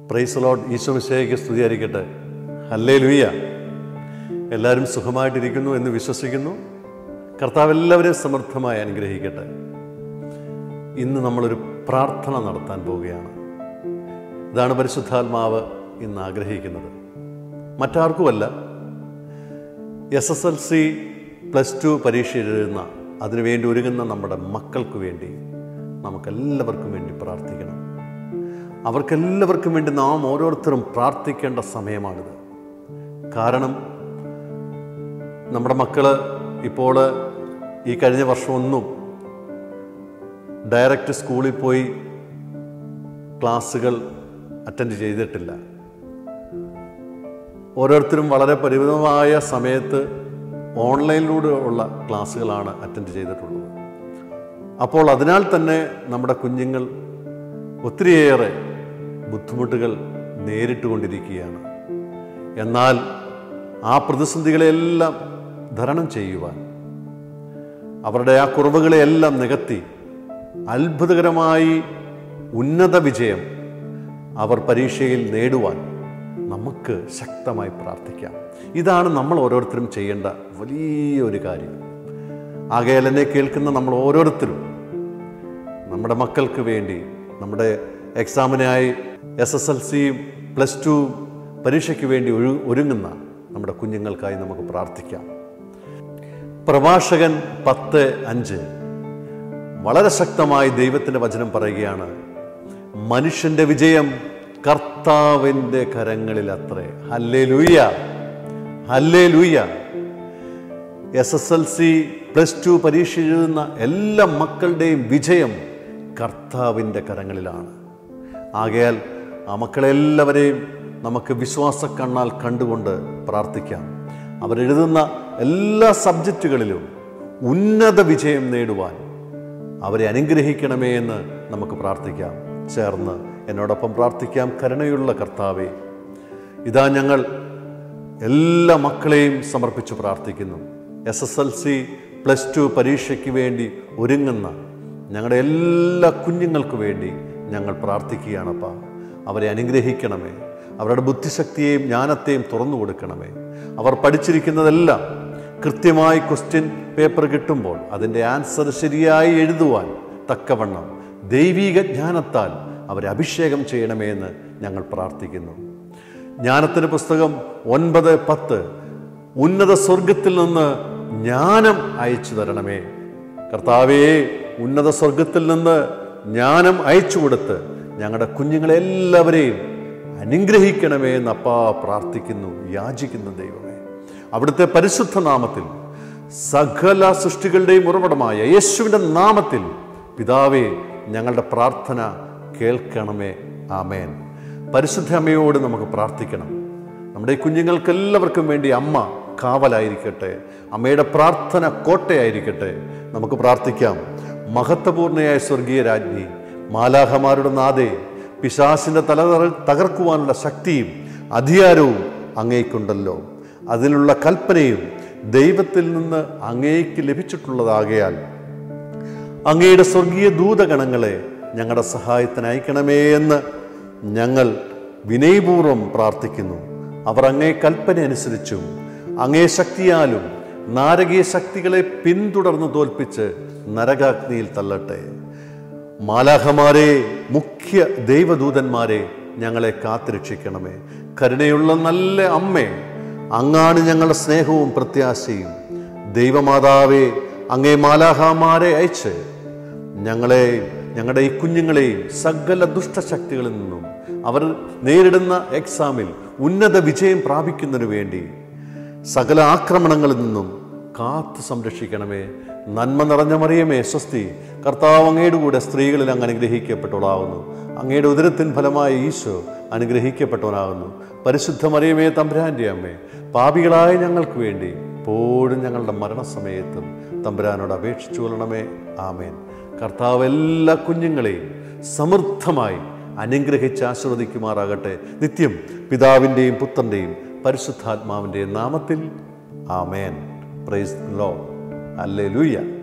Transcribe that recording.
price load ഈശോമിശേക്ക് സ്തുതിയായിരിക്കട്ടെ ഹല്ലേ ലുയ്യ എല്ലാവരും സുഖമായിട്ടിരിക്കുന്നു എന്ന് വിശ്വസിക്കുന്നു കർത്താവ് എല്ലാവരെയും സമൃദ്ധമായി അനുഗ്രഹിക്കട്ടെ ഇന്ന് നമ്മളൊരു പ്രാർത്ഥന നടത്താൻ പോവുകയാണ് ഇതാണ് പരിശുദ്ധാത്മാവ് ഇന്ന് ആഗ്രഹിക്കുന്നത് മറ്റാർക്കുമല്ല S S L C plus two പരീക്ഷ എഴുതുന്ന അതിനുവേണ്ടി ഒരുങ്ങുന്ന നമ്മുടെ മക്കൾക്ക് വേണ്ടി നമുക്കെല്ലാവർക്കും വേണ്ടി പ്രാർത്ഥിക്കണം അവർക്കെല്ലാവർക്കും വേണ്ടി നാം ഓരോരുത്തരും പ്രാർത്ഥിക്കേണ്ട സമയമാണിത് കാരണം നമ്മുടെ മക്കൾ ഇപ്പോൾ ഈ കഴിഞ്ഞ വർഷമൊന്നും ഡയറക്റ്റ് സ്കൂളിൽ പോയി ക്ലാസ്സുകൾ അറ്റൻഡ് ചെയ്തിട്ടില്ല ഓരോരുത്തരും വളരെ പരിമിതമായ സമയത്ത് ഓൺലൈനിലൂടെ ഉള്ള ക്ലാസ്സുകളാണ് അറ്റൻഡ് ചെയ്തിട്ടുള്ളത് അപ്പോൾ അതിനാൽ തന്നെ നമ്മുടെ കുഞ്ഞുങ്ങൾ ഒത്തിരിയേറെ ബുദ്ധിമുട്ടുകൾ നേരിട്ടുകൊണ്ടിരിക്കുകയാണ് എന്നാൽ ആ പ്രതിസന്ധികളെല്ലാം ധരണം ചെയ്യുവാൻ അവരുടെ ആ കുറവുകളെയെല്ലാം നികത്തി അത്ഭുതകരമായി ഉന്നത വിജയം അവർ പരീക്ഷയിൽ നേടുവാൻ നമുക്ക് ശക്തമായി പ്രാർത്ഥിക്കാം ഇതാണ് നമ്മൾ ഓരോരുത്തരും ചെയ്യേണ്ട വലിയൊരു കാര്യം ആകയാൽ എന്നെ കേൾക്കുന്ന നമ്മൾ ഓരോരുത്തരും നമ്മുടെ മക്കൾക്ക് വേണ്ടി നമ്മുടെ എക്സാമിനായി എസ് എസ് എൽ സിയും പ്ലസ് ടു പരീക്ഷയ്ക്ക് വേണ്ടി ഒരു ഒരുങ്ങുന്ന നമ്മുടെ കുഞ്ഞുങ്ങൾക്കായി നമുക്ക് പ്രാർത്ഥിക്കാം പ്രഭാഷകൻ പത്ത് അഞ്ച് വളരെ ശക്തമായി ദൈവത്തിൻ്റെ വചനം പറയുകയാണ് മനുഷ്യന്റെ വിജയം കർത്താവിൻ്റെ കരങ്ങളിൽ അത്രേ ഹല്ലേ hallelujah hallelujah S S L C plus two പരീക്ഷ എഴുതുന്ന എല്ലാ മക്കളുടെയും വിജയം കർത്താവിൻ്റെ കരങ്ങളിലാണ് ആകയാൽ ആ മക്കളെല്ലാവരെയും നമുക്ക് വിശ്വാസ കണ്ണാൽ കണ്ടുകൊണ്ട് പ്രാർത്ഥിക്കാം അവരെഴുതുന്ന എല്ലാ സബ്ജക്റ്റുകളിലും ഉന്നത വിജയം നേടുവാൻ അവരെ അനുഗ്രഹിക്കണമേ എന്ന് നമുക്ക് പ്രാർത്ഥിക്കാം ചേർന്ന് എന്നോടൊപ്പം പ്രാർത്ഥിക്കാം കരുണയുള്ള കർത്താവേ ഇതാ ഞങ്ങൾ എല്ലാ മക്കളെയും സമർപ്പിച്ച് പ്രാർത്ഥിക്കുന്നു S S L C plus two പരീക്ഷയ്ക്ക് വേണ്ടി ഒരുങ്ങുന്ന ഞങ്ങളുടെ എല്ലാ കുഞ്ഞുങ്ങൾക്ക് വേണ്ടി ഞങ്ങൾ പ്രാർത്ഥിക്കുകയാണപ്പാ അവരെ അനുഗ്രഹിക്കണമേ അവരുടെ ബുദ്ധിശക്തിയെയും ജ്ഞാനത്തെയും തുറന്നു കൊടുക്കണമേ അവർ പഠിച്ചിരിക്കുന്നതെല്ലാം കൃത്യമായി ക്വസ്റ്റ്യൻ പേപ്പർ കിട്ടുമ്പോൾ അതിൻ്റെ ആൻസർ ശരിയായി എഴുതുവാൻ തക്കവണ്ണം ദൈവീക ജ്ഞാനത്താൽ അവരെ അഭിഷേകം ചെയ്യണമേ എന്ന് ഞങ്ങൾ പ്രാർത്ഥിക്കുന്നു ജ്ഞാനത്തിന് പുസ്തകം ഒൻപത് പത്ത് ഉന്നത സ്വർഗത്തിൽ നിന്ന് ജ്ഞാനം അയച്ചു തരണമേ കർത്താവേ ഉന്നത സ്വർഗത്തിൽ നിന്ന് ജ്ഞാനം അയച്ചു കൊടുത്ത് ഞങ്ങളുടെ കുഞ്ഞുങ്ങളെല്ലാവരെയും അനുഗ്രഹിക്കണമേ എന്ന് അപ്പാ പ്രാർത്ഥിക്കുന്നു യാചിക്കുന്നു ദൈവമേ അവിടുത്തെ പരിശുദ്ധ നാമത്തിൽ സകല സൃഷ്ടികളുടെയും ഉറവിടമായ യേശുവിൻ്റെ നാമത്തിൽ പിതാവേ ഞങ്ങളുടെ പ്രാർത്ഥന കേൾക്കണമേ ആമേൻ പരിശുദ്ധ അമ്മയോട് നമുക്ക് പ്രാർത്ഥിക്കണം നമ്മുടെ ഈ കുഞ്ഞുങ്ങൾക്ക് എല്ലാവർക്കും വേണ്ടി അമ്മ കാവലായിരിക്കട്ടെ അമ്മയുടെ പ്രാർത്ഥന കോട്ടയായിരിക്കട്ടെ നമുക്ക് പ്രാർത്ഥിക്കാം മഹത്വപൂർണയായ സ്വർഗീയ രാജ്ഞി മാലാഹമാരുടെ നാഥേ പിശാസിൻ്റെ തല തറ- തകർക്കുവാനുള്ള ശക്തിയും അധികാരവും അങ്ങേക്കുണ്ടല്ലോ അതിലുള്ള കൽപ്പനയും ദൈവത്തിൽ നിന്ന് അങ്ങേക്ക് ലഭിച്ചിട്ടുള്ളതാകയാൽ അങ്ങയുടെ സ്വർഗീയ ദൂതഗണങ്ങളെ ഞങ്ങളുടെ സഹായത്തിന് അയക്കണമേ എന്ന് ഞങ്ങൾ വിനയപൂർവ്വം പ്രാർത്ഥിക്കുന്നു അവർ അങ്ങേ കൽപ്പന അനുസരിച്ചും അങ്ങേ ശക്തിയാലും നാരകീയ ശക്തികളെ പിന്തുടർന്ന് തോൽപ്പിച്ച് നരകാഗ്നിയിൽ തള്ളട്ടെ മാലാഹമാരെ മുഖ്യ ദൈവദൂതന്മാരെ ഞങ്ങളെ കാത്തുരക്ഷിക്കണമേ കരുണയുള്ള നല്ല അമ്മേ അങ്ങാണ് ഞങ്ങളുടെ സ്നേഹവും പ്രത്യാശയും ദൈവമാതാവേ അങ്ങേ മാലാഹമാരെ അയച്ച് ഞങ്ങളെ ഞങ്ങളുടെ ഈ കുഞ്ഞുങ്ങളെയും സകല ദുഷ്ടശക്തികളിൽ നിന്നും അവർ നേരിടുന്ന എക്സാമിൽ ഉന്നത വിജയം പ്രാപിക്കുന്നതിനു വേണ്ടി സകല ആക്രമണങ്ങളിൽ നിന്നും കാത്തു സംരക്ഷിക്കണമേ നന്മ നിറഞ്ഞ മറിയമേ സ്വസ്തി കർത്താവ് അങ്ങയുടെ കൂടെ സ്ത്രീകളിൽ അങ്ങ് അനുഗ്രഹിക്കപ്പെട്ടവളാകുന്നു അങ്ങയുടെ ഉദരത്തിൻ ഫലമായ ഈശോ അനുഗ്രഹിക്കപ്പെട്ടവനാകുന്നു പരിശുദ്ധ മറിയമേ തമ്പുരാൻ്റെ അമ്മേ പാപികളായ ഞങ്ങൾക്ക് വേണ്ടി എപ്പോഴും ഞങ്ങളുടെ മരണസമയത്തും തമ്പുരാനോട് അപേക്ഷിച്ചു കൊള്ളണമേ ആമേൻ കർത്താവ് എല്ലാ കുഞ്ഞുങ്ങളെയും സമൃദ്ധമായി അനുഗ്രഹിച്ച് ആശീർവദിക്കുമാറാകട്ടെ നിത്യം പിതാവിൻ്റെയും പുത്രൻ്റെയും പരിശുദ്ധാത്മാവിൻ്റെയും നാമത്തിൽ ആമേൻ പ്രൈസ് ലോ അല്ലേ ലൂയ്യ